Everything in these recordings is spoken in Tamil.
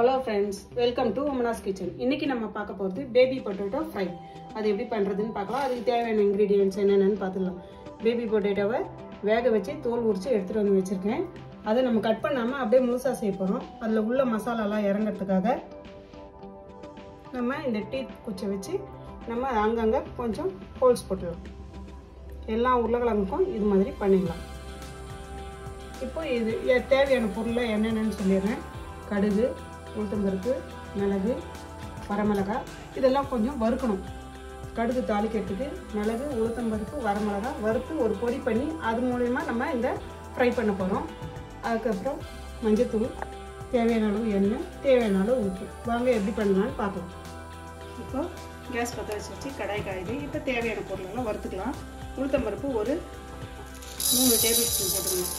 ஹலோ ஃப்ரெண்ட்ஸ் வெல்கம் டு உமனாஸ் கிச்சன் இன்னைக்கு நம்ம பார்க்க போகிறது பேபி பொட்டேட்டோ ஃப்ரை அது எப்படி பண்ணுறதுன்னு பார்க்கலாம் அதுக்கு தேவையான இன்க்ரீடியன்ட்ஸ் என்னென்னு பார்த்துடலாம் பேபி பொட்டேட்டோவை வேக வச்சு தோல் உரித்து எடுத்துகிட்டு வந்து வச்சுருக்கேன் அதை நம்ம கட் பண்ணாமல் அப்படியே முழுசாக செய்ய போகிறோம் அதில் உள்ள மசாலாலாம் இறங்கிறதுக்காக நம்ம இந்த டீ குச்சை வச்சு நம்ம அங்கங்கே கொஞ்சம் ஹோல்ஸ் போட்டுடலாம் எல்லா உருளைக்கிழங்குக்கும் இது மாதிரி பண்ணிடலாம் இப்போ இது எ- தேவையான பொருளை என்னென்னு சொல்லிடுறேன் கடுகு உளுத்தம்பருப்பு மிளகு வரமிளகாய் இதெல்லாம் கொஞ்சம் வறுக்கணும் கடுகு தாளிக்கிறதுக்கு மிளகு உளுத்தம்பருப்பு வரமிளகாய் வறுத்து ஒரு பொடி பண்ணி அது மூலயமா நம்ம இந்த ஃப்ரை பண்ண போகிறோம் அதுக்கப்புறம் மஞ்சத்தூள் தேவையான அளவு எண்ணெய் தேவையான அளவு உப்பு வாங்க எப்படி பண்ணலாம்னு பார்க்கலாம் இப்போ கேஸ் பற்ற வச்சு வச்சு கடாய் காயுது இப்போ தேவையான பொருளெல்லாம் வறுத்துக்கலாம் உளுத்தம்பருப்பு ஒரு மூணு டேபிள் ஸ்பூன் போட்டுக்கணும்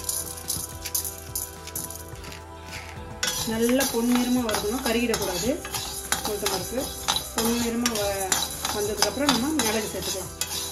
நல்லா பொன்னிறமாக வறுக்கணும் கருகிடக்கூடாது உளுத்தம் பருப்பு பொன்னிறமாக வ வந்ததுக்கப்புறம் நம்ம மிளகு சேர்த்துக்கலாம்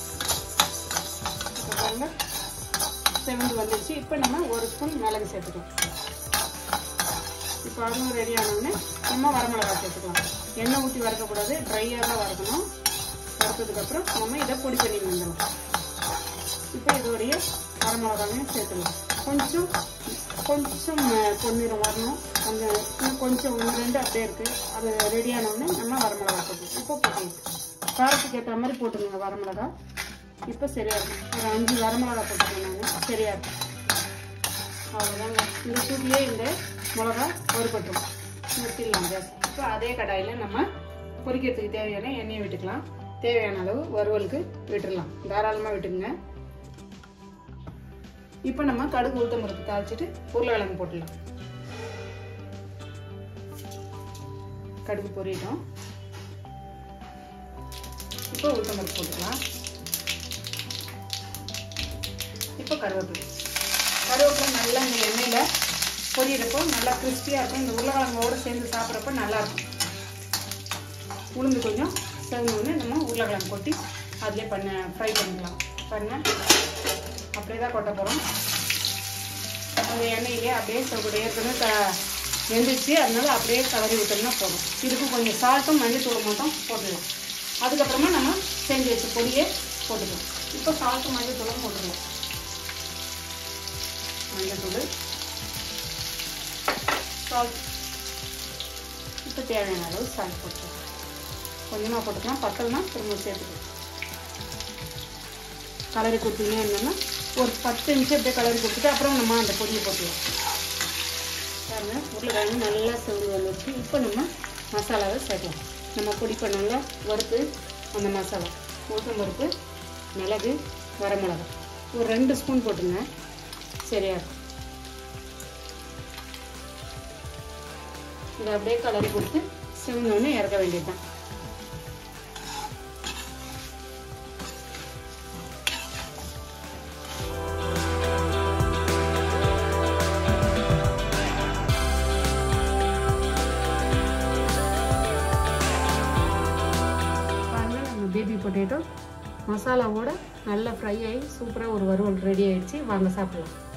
இப்போ பாருங்க செவந்து வந்துடுச்சு இப்போ நம்ம ஒரு ஸ்பூன் மிளகு சேர்த்துக்கலாம் இப்போ அதுவும் ரெடி ஆனோடனே நம்ம வரமிளகா சேர்த்துக்கலாம் எண்ணெய் ஊற்றி வறுக்கக்கூடாது ட்ரையாக தான் வறுக்கணும் வறுத்ததுக்கப்புறம் நம்ம இதை பொடி பண்ணி வந்துடலாம் இப்போ இதோடைய வரமிளகாவையும் சேர்த்துக்கலாம் கொஞ்சம் கொஞ்சம் அஹ், பொன்னிறம் வரணும் அந்த இன்னும் கொஞ்சம் ஒன்று ரெண்டு அப்படியே இருக்குது அது ரெடி ஆனோடனே நம்ம வரமிளகா போட்டுக்கலாம் இப்போ போட்டுக்கலாம் காரத்துக்கு ஏற்ற மாதிரி போட்டுருங்க வரமிளகா இப்போ சரியா இருக்கும் ஒரு அஞ்சு வரமிளகா போட்டுருக்கேன் நான் சரியா இருக்கும் அவ்வளோதாங்க இந்த சூட்லேயே இந்த மிளகா வறுபட்டுரும் நிறுத்திடலாம் கேஸ் இப்போ அதே கடாயில் நம்ம பொரிக்கிறதுக்கு தேவையான எண்ணெயை விட்டுக்கலாம் தேவையான அளவு வறுவலுக்கு விட்டுடலாம் தாராளமாக விட்டுக்குங்க இப்போ நம்ம கடுகு உளுத்தம் பருப்பு தாளிச்சிட்டு உருளைக்கிழங்கு போட்டுடலாம் கடுகு பொரியட்டும் இப்போ உளுத்தம் பருப்பு போட்டுக்கலாம் இப்போ கருவேப்பிலை கருவேப்பிலை நல்லா இந்த எண்ணெயில் பொரியறப்போ நல்லா கிறிஸ்பியாக இருக்கும் இந்த உருளைக்கிழங்கோட சேர்ந்து சாப்பிட்றப்ப நல்லா இருக்கும் உளுந்து கொஞ்சம் சேர்ந்தோடனே நம்ம உருளைக்கிழங்கு கொட்டி அதிலே பண்ண ஃப்ரை பண்ணிக்கலாம் பண்ண அப்படியே தான் கொட்ட போகிறோம் அந்த எண்ணெயிலே அப்படியே சவுடைய ஏற்கனவே க வெந்துச்சு அதனால அப்படியே கலரி விட்டோம்னா போதும் இதுக்கு கொஞ்சம் சால்ட்டும் மஞ்சத்தூள் மட்டும் போட்டுடலாம் அதுக்கப்புறமா நம்ம செஞ்சு வச்ச பொடியை போட்டுக்கலாம் இப்போ சால்ட்டும் மஞ்சத்தூளும் போட்டுடலாம் மஞ்சத்தூள் சால்ட் இப்போ தேவையான அளவு சால்ட் போட்டுக்கலாம் கொஞ்சமாக போட்டுக்கலாம் பத்தலைனா திரும்ப சேர்த்துக்கலாம் கலரி கொடுத்தீங்க என்னன்னா ஒரு பத்து நிமிஷம் அப்படியே கலரி கொடுத்துட்டு அப்புறம் நம்ம அந்த பொடியை போட்டுக்கலாம் பாருங்க உருளைக்கிழங்கு நல்லா செவந்து வந்துருச்சு இப்போ நம்ம மசாலாவை சேர்க்கலாம் நம்ம பொடி பண்ணோம்ல வறுத்து அந்த மசாலா உளுத்தம் பருப்பு மிளகு வரமிளகா ஒரு ரெண்டு ஸ்பூன் போட்டுங்க சரியா இருக்கும் இதை அப்படியே கலரி கொடுத்து செவந்தோடனே இறக்க வேண்டியது தான் பாருங்க நம்ம பேபி பொட்டேட்டோ மசாலாவோட நல்லா ஃப்ரை ஆகி சூப்பராக ஒரு வறுவல் ரெடி ஆயிடுச்சு வாங்க சாப்பிடலாம்